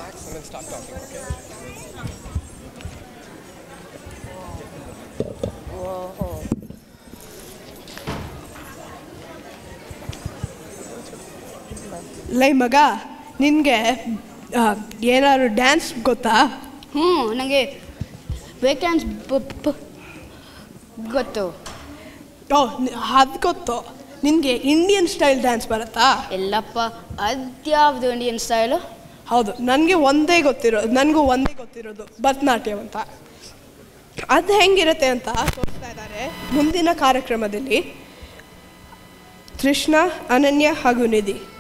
relax and then start talking, okay? ಲೈ ಮಗ ನಿನಗೆ ಏನಾದ್ರು ಡ್ಯಾನ್ಸ್ ಗೊತ್ತಾ ಹ್ಞೂ ನನಗೆ ಬ್ರೇಕ್ ಡ್ಯಾನ್ಸ್ ಗೊತ್ತು ಓ ಅದು ಗೊತ್ತು ನಿನಗೆ ಇಂಡಿಯನ್ ಸ್ಟೈಲ್ ಡ್ಯಾನ್ಸ್ ಬರುತ್ತಾ ಎಲ್ಲಪ್ಪ ಅದ್ಯಾವುದು ಇಂಡಿಯನ್ ಸ್ಟೈಲು ಹೌದು ನನಗೆ ಒಂದೇ ಗೊತ್ತಿರೋದು ನನಗೂ ಒಂದೇ ಗೊತ್ತಿರೋದು ಭರತನಾಟ್ಯಂ ಅಂತ ಅದು ಹೆಂಗಿರುತ್ತೆ ಅಂತ ತೋರಿಸ್ತಾ ಇದ್ದಾರೆ ಮುಂದಿನ ಕಾರ್ಯಕ್ರಮದಲ್ಲಿ ಕೃಷ್ಣ ಅನನ್ಯ ಹಾಗೂ ನಿಧಿ